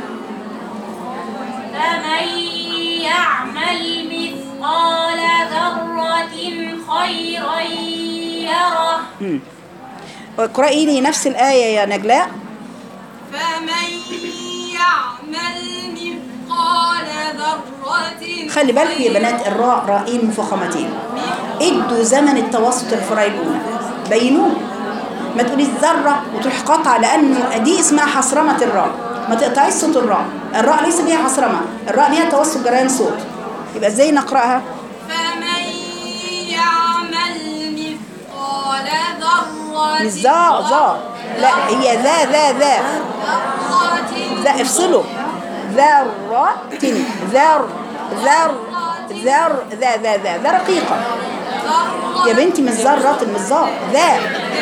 Speaker 2: فمن يعمل مثقال ذرة خيرا يره
Speaker 1: مم. اقرأي لي نفس الآية يا نجلاء
Speaker 3: فمن يعمل مثقال ذرة
Speaker 1: خلي بالكم يا بنات الراء رائين مفخمتين ادوا زمن التوسط الفراء الأولى بينوه ما تقوليش ذرة وتروح قاطعة لأنه دي اسمها حصرمة الراء ما تقطعيش صوت الراء الراء ليس فيها حصرمة الراء ليها توسط جريان صوت يبقى ازاي نقرأها
Speaker 3: فمن يعمل مثقال ذرة
Speaker 1: مش ذا ذا لا هي ذا ذا ذا
Speaker 3: ذرة
Speaker 1: ذا افصلوا ذرة ذر ذر ذر ذا ذا ذا ذا رقيقة يا بنتي مش ذرة مش ذا ذا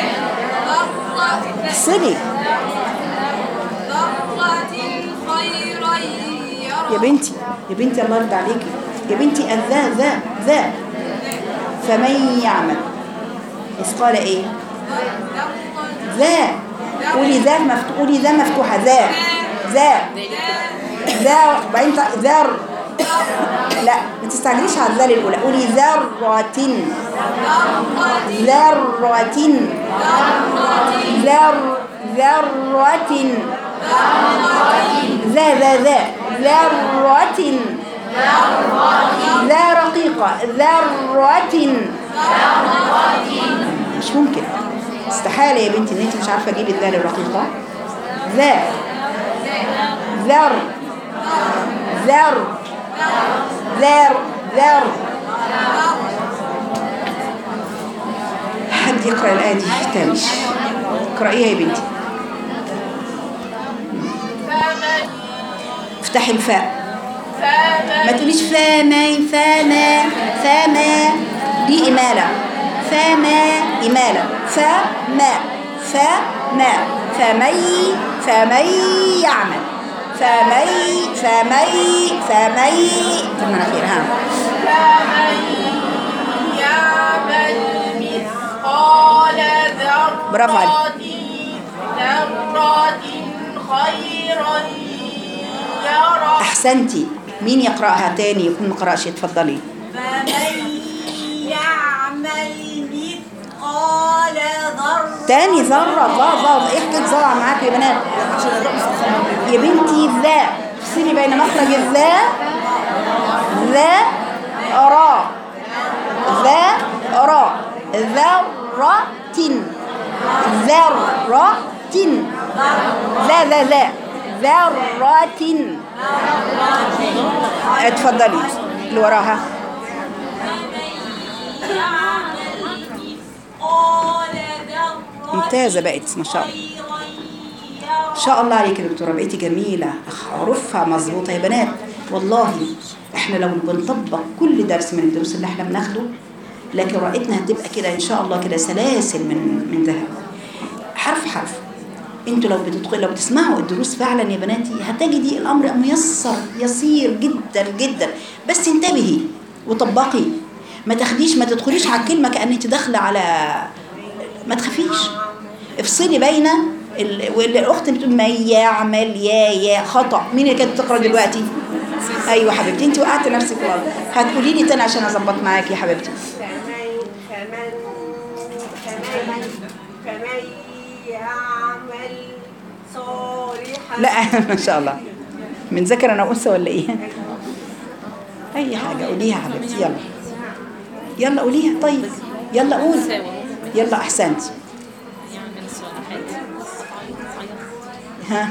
Speaker 1: افصلي
Speaker 3: ذرة خيرا
Speaker 1: يا
Speaker 3: يره
Speaker 1: بنتي يا بنتي الله يرضى عليكي يا بنتي الذا ذا ذا فمن يعمل مثقال ايه ذا قولي ذا مفتوح قولي ذا مفتوحة ذا ذا ذا وبعدين ط- ذر لا ما تستعجليش على الذال الأولى قولي ذرة ذرة ذر ذرة ذا ذا ذا ذرة ذا رقيقة ذرة مش ممكن استحالة يا بنتي ان انت مش عارفة تجيبي الذال الرقيقة ذا ذر ذر ذر ذر حد يقرأ الآية دي تاني اقرأيها يا بنتي افتحي الفاء ما تقوليش فما فما فما دي إمالة فما إمالة فما فما فمي فمي يعمل فمي فمي فمي في المناخير ها
Speaker 3: يعمل مثقال ذرة
Speaker 1: برافو عليك.
Speaker 3: ذرة خيرا يره
Speaker 1: أحسنتي مين يقرأها تاني يكون ما قرأش اتفضلي
Speaker 3: فمن يعمل مثقال ذرة
Speaker 1: تاني ذرة ضا ضا ايه حكاية ضاع معاك يا بنات يا بنتي ذا افصلي بين مخرج الذا ذا را ذا را ذرة ذرة ذا ذا ذا ذرة اتفضلي اللي وراها ممتازة بقت ما شاء الله ان شاء الله عليك يا دكتوره بقيتي جميله حروفها مظبوطه يا بنات والله احنا لو بنطبق كل درس من الدروس اللي احنا بناخده لكن رأيتنا هتبقى كده ان شاء الله كده سلاسل من من ذهب حرف حرف انتوا لو بتدخلوا لو بتسمعوا الدروس فعلا يا بناتي هتجدي الامر ميسر يسير جدا جدا بس انتبهي وطبقي ما تاخديش ما تدخليش على الكلمه كأن انت داخله على ما تخافيش افصلي بين ال... والاخت بتقول ما يعمل يا يا خطا مين اللي كانت بتقرا دلوقتي ايوه حبيبتي انت وقعت نفسك غلط هتقولي لي تاني عشان اظبط معاكي يا حبيبتي
Speaker 3: فمن فمن فمن فمن يعمل صالحا
Speaker 1: لا ما شاء الله من ذكر انا انثى ولا ايه اي حاجه قوليها يا حبيبتي يلا يلا قوليها طيب يلا قول يلا احسنت
Speaker 4: يعمل صالحات
Speaker 1: ها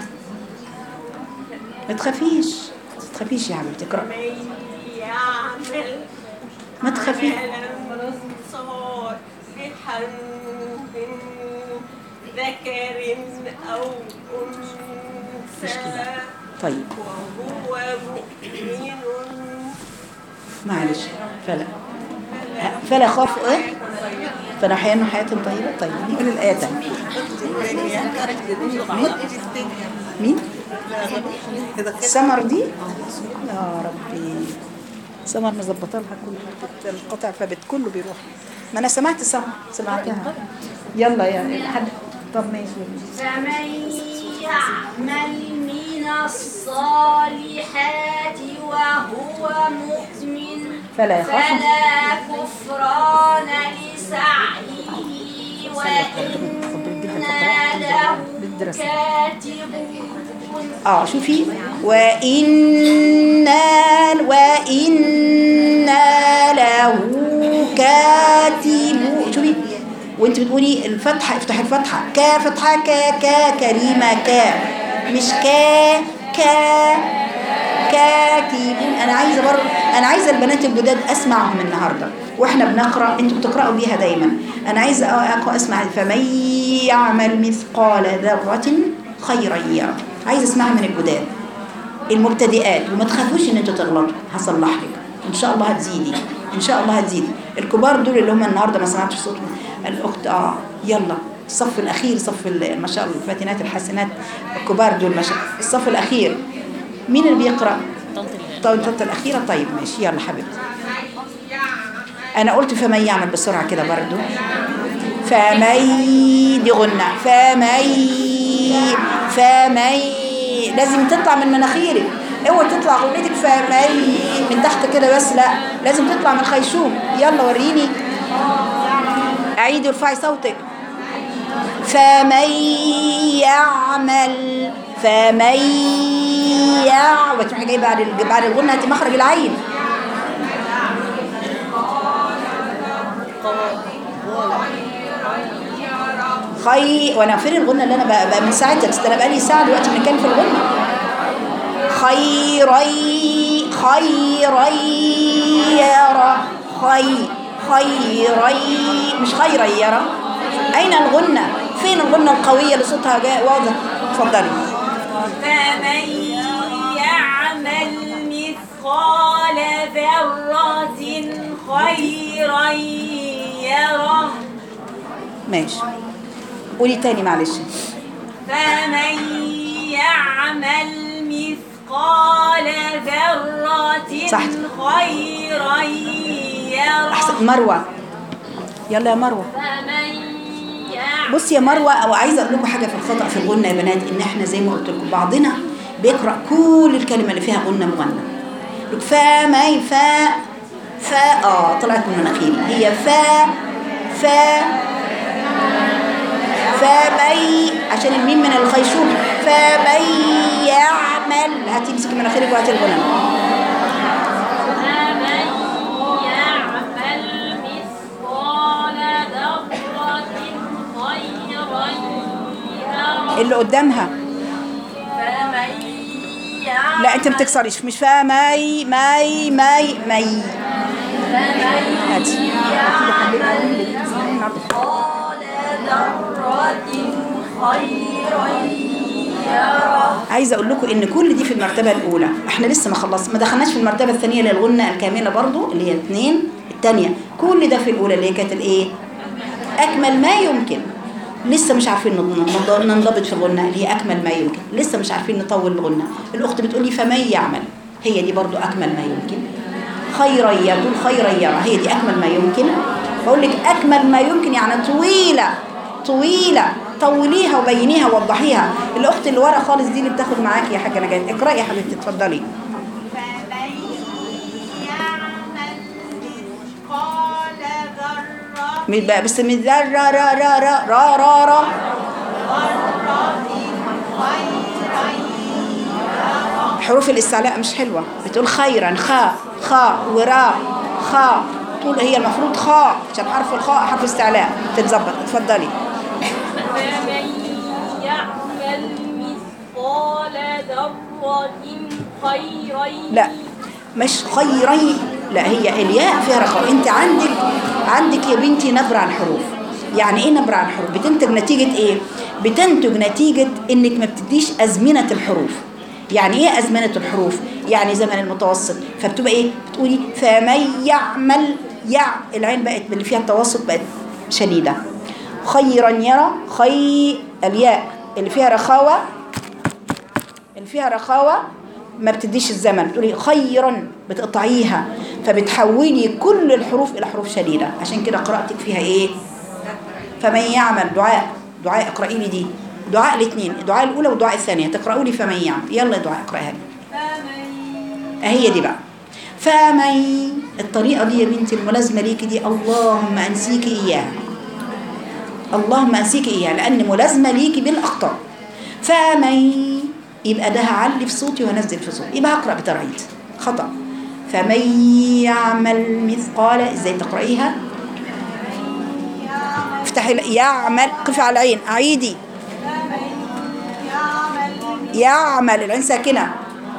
Speaker 1: ما تخافيش ما تخافيش يا حبيبتي اقرا
Speaker 3: يعمل
Speaker 1: ما تخافيش
Speaker 3: عملا صالحا من ذكر أو أنثى
Speaker 1: طيب
Speaker 3: وهو مؤمن
Speaker 1: معلش فلا ها، فلا خاف ايه فلا حياة حياة طيبة طيب نقول الآية تاني مين؟ مين؟ سمر دي؟ يا ربي سمر مظبطه لها كل القطع فبت كله بيروح ما انا سمعت سمر سمعتها يلا يا حد طب ماشي
Speaker 5: فمن يعمل من الصالحات وهو مؤمن
Speaker 1: فلا يخاف
Speaker 5: فلا كفران لسعيه وإنا له كاتبون
Speaker 1: اه شوفي وإنا وإنا له كاتب شوفي وانت بتقولي الفتحة افتحي الفتحة كا فتحة كا كا كريمة كا مش كا كا كاتبون انا عايزه برضه انا عايزه البنات الجداد اسمعهم النهارده واحنا بنقرا انتوا بتقراوا بيها دايما انا عايزه اقرا اسمع فمن يعمل مثقال ذره خيرا يره عايزه اسمعها من الجداد المبتدئات وما تخافوش ان انتوا تغلطوا هصلح لك ان شاء الله هتزيدي ان شاء الله هتزيدي الكبار دول اللي هم النهارده ما سمعتش صوت الاخت اه يلا الصف الاخير صف ال- ما شاء الله الفاتنات الحسنات الكبار دول ما شاء الصف الاخير مين اللي بيقرا طيب الفترة الأخيرة طيب ماشي يلا حبيبتي أنا قلت فمن يعمل بسرعة كده برضو فمن دي غنى فمن فمن لازم تطلع من مناخيرك اوعي تطلع غنيتك فمن من تحت كده بس لا لازم تطلع من الخيشوم يلا وريني أعيدي وارفعي صوتك فمن يعمل فمن يعمل وتروحي جاي بعد ال- بعد الغنة هاتي مخرج العين خي وانا فين الغنة اللي انا بقى, بقى من ساعتها بس انا بقالي ساعة دلوقتي بنتكلم في الغنة خيري خيري يرى خي خيري مش خيري يرى اين الغنة فين الغنة القوية اللي صوتها جاء واضح اتفضلي
Speaker 3: فمن يعمل
Speaker 5: ذرة خيرا يره
Speaker 1: ماشي قولي تاني معلش
Speaker 5: فمن يعمل مثقال ذرة
Speaker 1: صح.
Speaker 5: خيرا يره
Speaker 1: احسن مروه يلا يا مروه
Speaker 5: فمن يعمل
Speaker 1: بصي يا مروه او عايزه اقول لكم حاجه في الخطا في الغنه يا بنات ان احنا زي ما قلت لكم بعضنا بيقرا كل الكلمه اللي فيها غنه مغنى يقول فا ماي فا فا اه طلعت من مناخيري هي فا فا فمن عشان الميم من الخيشوم فمن يعمل هاتي امسكي مناخيرك وهاتي الغنم
Speaker 5: فمن يعمل مثقال ذرة خيرا يره
Speaker 1: اللي قدامها
Speaker 5: فمن يعمل
Speaker 1: لا انت ما بتكسريش مش فا ماي ماي ماي ماي هاتي
Speaker 5: مثقال ذرة خيرا يره
Speaker 1: عايزه اقول لكم ان كل دي في المرتبه الاولى احنا لسه ما خلص ما دخلناش في المرتبه الثانيه اللي هي الغنه الكامله برضو اللي هي اثنين الثانيه كل ده في الاولى اللي هي كانت الايه اكمل ما يمكن لسه مش عارفين نض- ننضبط في الغنه اللي هي اكمل ما يمكن لسه مش عارفين نطول الغنه الاخت بتقول لي فمن يعمل هي دي برضو اكمل ما يمكن خيرا يقول خيرا يرى هي دي اكمل ما يمكن بقول لك اكمل ما يمكن يعني طويله طويله طوليها وبينيها ووضحيها الاخت اللي ورا خالص دي اللي بتاخد معاكي يا حاجه نجاة اقراي يا حبيبتي اتفضلي
Speaker 3: فمن يعمل مثقال ذرة
Speaker 1: من بقى بس من ذا را را را را را را را حروف الاستعلاء مش حلوة بتقول خيرا خاء خاء وراء خاء طول هي المفروض خاء عشان حرف الخاء حرف استعلاء تتظبط اتفضلي
Speaker 5: فمن يعمل مثقال ذرة خيرا
Speaker 1: لا مش خيري لا هي الياء فيها رخاء انت عندك عندك يا بنتي نبرة عن الحروف يعني ايه نبرة عن الحروف بتنتج نتيجة ايه بتنتج نتيجة انك ما بتديش ازمنة الحروف يعني ايه ازمنة الحروف يعني زمن المتوسط فبتبقى ايه بتقولي فمن يعمل يع العين بقت اللي فيها التوسط بقت شديدة خيرا يرى خي الياء اللي فيها رخاوة اللي فيها رخاوة ما بتديش الزمن بتقولي خيرا بتقطعيها فبتحولي كل الحروف إلى حروف شديدة عشان كده قراءتك فيها إيه فمن يعمل دعاء دعاء اقرأي لي دي دعاء الاثنين الدعاء الأولى والدعاء الثانية تقرأوا لي فمن يعمل يلا يا دعاء اقرأها لي هي دي بقى فمن الطريقة دي يا بنتي الملازمة ليكي دي اللهم أنسيكي إياها اللهم أنسيكي إياها لأن ملازمة ليكي بالأخطاء فمن يبقى ده هعلي في صوتي وانزل في صوتي يبقى هقرا بترعيد خطا فمن يعمل مثقال ازاي تقرايها افتحي ال- يعمل قفي على العين اعيدي يعمل العين ساكنه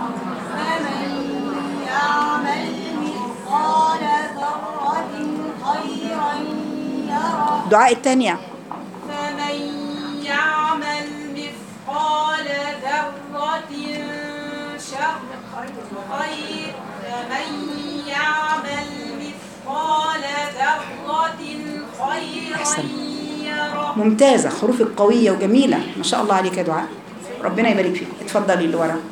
Speaker 3: يعمل مثقال ذرة خيرا يره
Speaker 1: دعاء الثانيه
Speaker 3: فمن يعمل مثقال ذرة شر خير فمن يعمل مثقال ذرة خيرا
Speaker 1: أحسن.
Speaker 3: يره
Speaker 1: ممتازه حروفك قويه وجميله ما شاء الله عليك يا دعاء ربنا يبارك فيك اتفضلي اللي ورا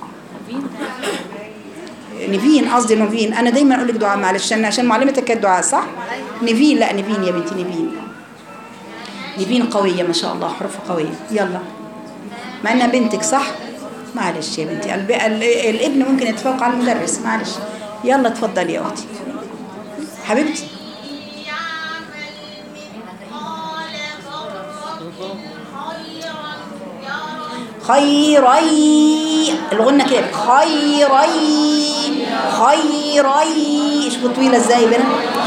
Speaker 1: نيفين قصدي نيفين انا دايما اقول لك دعاء معلش عشان عشان معلمتك كانت دعاء صح نيفين لا نيفين يا بنتي نيفين نيفين قويه ما شاء الله حروفها قويه يلا مع انها بنتك صح معلش يا بنتي الب... ال... الابن ممكن يتفوق على المدرس معلش يلا اتفضلي يا اختي حبيبتي
Speaker 3: يعمل مثقال ذرة خيرا يره
Speaker 1: خيري الغنة كده خيري خيري شوفوا طويلة ازاي بنا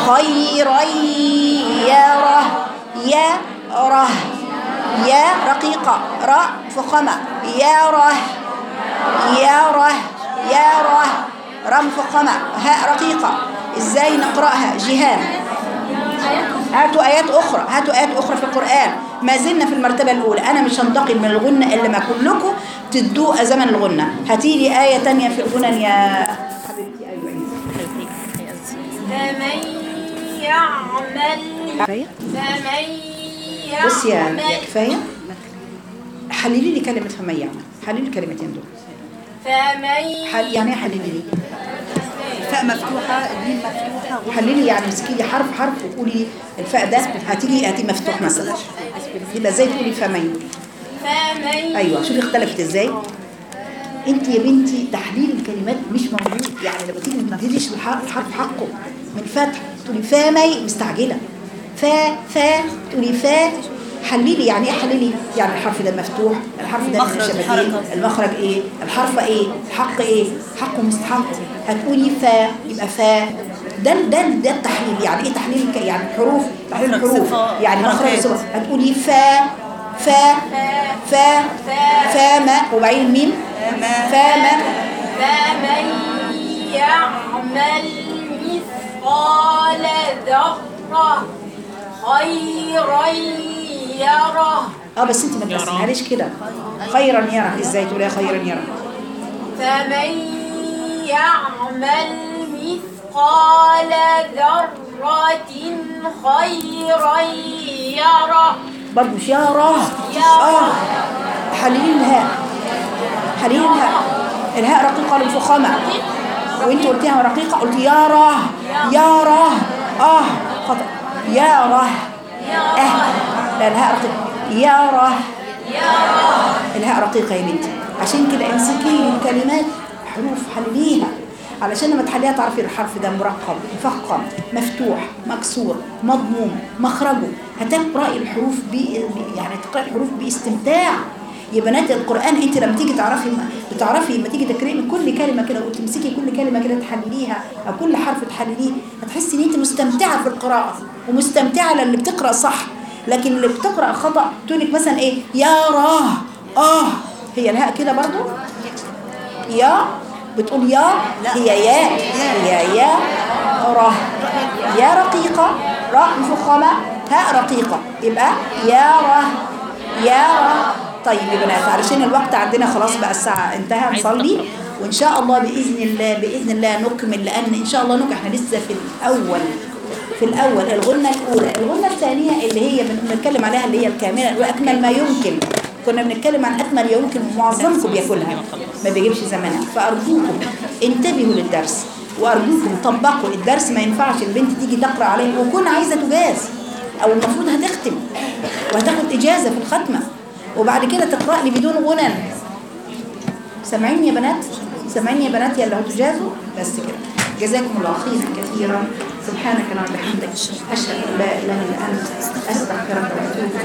Speaker 1: خيري يره يره يا رقيقة راء فخمة يره يره يره را مفخمة هاء رقيقة ازاي نقرأها جهان هاتوا آيات أخرى هاتوا آيات أخرى في القرآن ما زلنا في المرتبة الأولى أنا مش هنتقل من الغنة إلا ما كلكم تدوق زمن الغنة هاتي لي آية تانية في الغنى يا حبيبتي أيوة
Speaker 2: فمن يعمل
Speaker 1: كفايه
Speaker 2: فمن
Speaker 1: بص يا
Speaker 2: يعمل
Speaker 1: يا كفايه حللي لي كلمه فمن يعمل حللي لي الكلمتين دول
Speaker 2: فمن
Speaker 1: حل يعني ايه حللي لي
Speaker 6: فاء مفتوحة الميم مفتوحة
Speaker 1: حللي يعني مسكي لي حرف حرف وقولي لي الفاء ده هتيجي هتي مفتوح مثلا يبقى ازاي تقولي فمن
Speaker 2: فمن
Speaker 1: ايوه شوفي اختلفت ازاي انت يا بنتي تحليل الكلمات مش موجود يعني لما تيجي ما تديش الحرف الحرف حقه من فتح تقولي فامي مستعجله فا فا تقولي فا حللي يعني ايه حللي يعني الحرف ده مفتوح الحرف ده من
Speaker 6: مخرج
Speaker 1: الشفتين
Speaker 6: الحركة.
Speaker 1: المخرج ايه الحرف ايه الحق ايه حق ومستحق هتقولي فا يبقى فا ده ده ده التحليل يعني ايه تحليل الك- يعني الحروف تحليل
Speaker 6: مخرج
Speaker 1: الحروف
Speaker 6: صفة،
Speaker 1: يعني مخرج
Speaker 6: حركات.
Speaker 1: الصفة هتقولي فا فا فا فاما وبعدين ميم فاما
Speaker 2: فمن يعمل مثقال ذرة خيرا يره
Speaker 1: اه بس انت ما تقسمهاليش كده خيرا يرى ازاي تقولي خيرا يرى
Speaker 2: فمن يعمل مثقال ذرة خيرا يره
Speaker 1: برضه مش يرى اه حللين الهاء حللين الهاء الهاء رقيقه للفخامه وانت قلتيها رقيقه قلت يرى يرى اه خطا يرى اه لا الهاء رقيقه يرى الهاء رقيقه يا بنتي عشان كده امسكي الكلمات حروف حلليها علشان لما تحليها تعرفي الحرف ده مرقم مفخم مفتوح مكسور مضموم مخرجه هتقراي الحروف ب يعني تقراي الحروف باستمتاع يا بنات القران انت لما تيجي تعرفي بتعرفي لما تيجي تقراي من كل كلمه كده وتمسكي كل كلمه كده تحلليها او كل حرف تحلليه هتحسي ان انت مستمتعه في القراءه ومستمتعه للي بتقرا صح لكن اللي بتقرا خطا تقول لك مثلا ايه يا راه اه هي الهاء كده برضو يا بتقول يا هي يا هي يا را يا رقيقة راء مفخمة هاء رقيقة يبقى يا را يا را طيب يا بنات علشان الوقت عندنا خلاص بقى الساعة انتهى نصلي وإن شاء الله بإذن الله بإذن الله نكمل لأن إن شاء الله نكمل احنا لسه في الأول في الأول الغنة الأولى الغنة الثانية اللي هي بن- بنتكلم عليها اللي هي الكاملة وأكمل ما يمكن كنا بنتكلم عن أكمل يمكن ومعظمكم بياكلها ما بيجيبش زمنها فأرجوكم انتبهوا للدرس وأرجوكم طبقوا الدرس ما ينفعش البنت تيجي تقرأ عليه وكون عايزة تجاز أو المفروض هتختم وهتاخد إجازة في الختمة وبعد كده تقرأ لي بدون غنى سامعين يا بنات سامعين يا بنات يا اللي هتجازوا بس كده جزاكم الله خيرا كثيرا سبحانك اللهم وبحمدك اشهد ان لا اله الا انت استغفرك واتوب